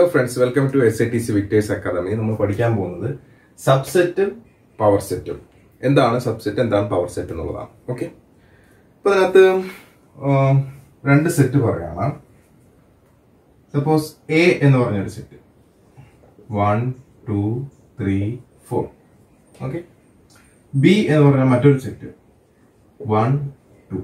friends welcome to S I T C Victers academy നമ്മൾ പഠിക്കാൻ പോകുന്നത് സബ്സെറ്റും പവർ സെറ്റും എന്താണ് സബ്സെറ്റ് എന്താണ് പവർ സെറ്റ് എന്നുള്ളതാണ് ഓക്കെ അപ്പൊ അതിനകത്ത് ആ, രണ്ട് സെറ്റ് പറയാണ് സപ്പോസ് എ എന്ന് പറഞ്ഞൊരു set one two three four okay B എന്ന് പറഞ്ഞ മറ്റൊരു സെറ്റ് വൺ ടു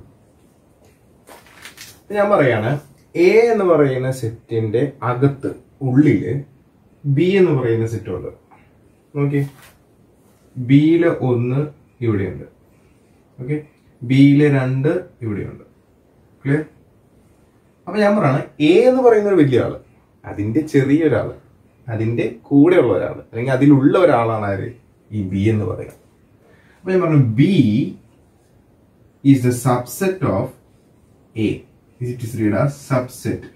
ഞാൻ പറയാണ് എ എന്ന് പറയുന്ന സെറ്റിന്റെ അകത്ത് ഉള്ളില് ബി എന്ന് പറയുന്ന സെറ്റ് ഉണ്ട് നോക്കി ബിയിലെ ഒന്ന് ഇവിടെയുണ്ട് ഓക്കെ ബിയിലെ രണ്ട് ഇവിടെയുണ്ട് ക്ലിയർ അപ്പൊ ഞാൻ പറയാണ് എ എന്ന് പറയുന്ന ഒരു വലിയ ആള് അതിന്റെ ചെറിയൊരാള് അതിന്റെ കൂടെയുള്ള ഒരാള് അല്ലെങ്കിൽ അതിലുള്ള ഒരാളാണ് ആര് ഈ ബി എന്ന് പറയുന്നത് അപ്പൊ ഞാൻ പറഞ്ഞു B is the subset of A it is read as subset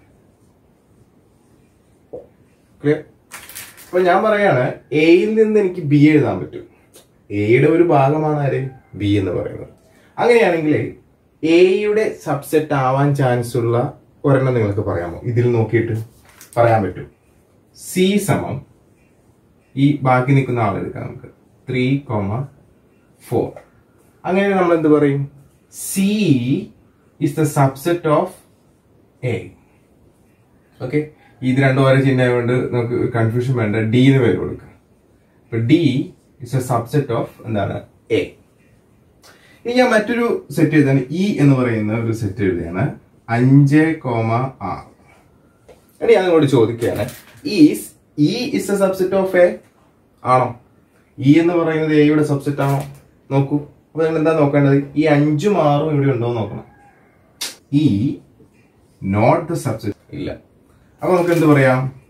clear അപ്പൊ ഞാൻ പറയാണ് എയിൽ നിന്ന് എനിക്ക് ബി എഴുതാൻ പറ്റും എയുടെ ഒരു ഭാഗമാണ് ആര് ബി എന്ന് പറയുന്നത് അങ്ങനെയാണെങ്കിൽ എയുടെ സബ്സെറ്റ് ആവാൻ ചാൻസ് ഉള്ള ഒരെണ്ണം നിങ്ങൾക്ക് പറയാമോ ഇതിൽ നോക്കിയിട്ട് പറയാൻ പറ്റും സി സമം ഈ ബാക്കി നിൽക്കുന്ന ആളെടുക്കാം നമുക്ക് ത്രീ കോമ ഫോർ അങ്ങനെ നമ്മൾ എന്ത് പറയും C is the subset of A okay ഇത് രണ്ടും ഓരോ ചിഹ്നമായതുകൊണ്ട് നമുക്ക് കൺഫ്യൂഷൻ വേണ്ട ഡി എന്ന് പേര് കൊടുക്കുക അപ്പൊ D is a subset of എന്താണ് എ ഇനി ഞാൻ മറ്റൊരു സെറ്റ് എഴുതാണ് ഇ എന്ന് പറയുന്ന ഒരു സെറ്റ് എഴുതിയാണ് അഞ്ച് കോമ ആറ് ഇനി ഞാൻ നിങ്ങളോട് ചോദിക്കുകയാണ് is E is a subset of A ആണോ ഇ എന്ന് പറയുന്നത് എയുടെ സബ്സെറ്റ് ആണോ നോക്കൂ അപ്പൊ നിങ്ങൾ എന്താ നോക്കേണ്ടത് ഈ അഞ്ചും ആറും ഇവിടെ ഉണ്ടോ എന്ന് നോക്കണം ഈ നോട്ട് ദ സബ്സെറ്റ് ഇല്ല അപ്പൊ നമുക്ക് എന്ത് പറയാം